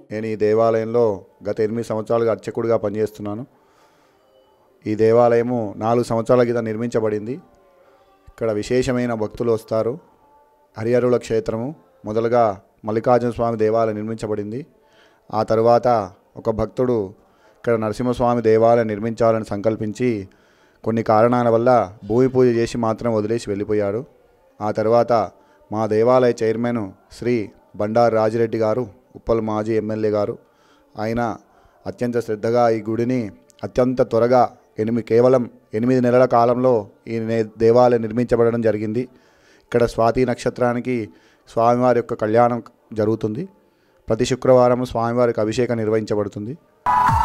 నేను ఈ దేవాలయంలో గత ఎనిమిది సంవత్సరాలుగా అర్చకుడిగా పనిచేస్తున్నాను ఈ దేవాలయము నాలుగు సంవత్సరాల క్రితం నిర్మించబడింది ఇక్కడ విశేషమైన భక్తులు వస్తారు హరిహరుల క్షేత్రము మొదలుగా మల్లికార్జున స్వామి దేవాలయం నిర్మించబడింది ఆ తర్వాత ఒక భక్తుడు ఇక్కడ నరసింహస్వామి దేవాలయం నిర్మించాలని సంకల్పించి కొన్ని కారణాల వల్ల భూమి పూజ చేసి మాత్రం వదిలేసి వెళ్ళిపోయాడు ఆ తర్వాత మా దేవాలయ చైర్మన్ శ్రీ బండారు రాజిరెడ్డి గారు ఉప్పల్ మాజీ ఎమ్మెల్యే గారు ఆయన అత్యంత శ్రద్ధగా ఈ గుడిని అత్యంత త్వరగా ఎనిమిది కేవలం ఎనిమిది నెలల కాలంలో ఈ నే- దేవాలయం నిర్మించబడడం జరిగింది ఇక్కడ స్వాతి నక్షత్రానికి స్వామివారి యొక్క కళ్యాణం జరుగుతుంది ప్రతి శుక్రవారం స్వామివారికి అభిషేకం నిర్వహించబడుతుంది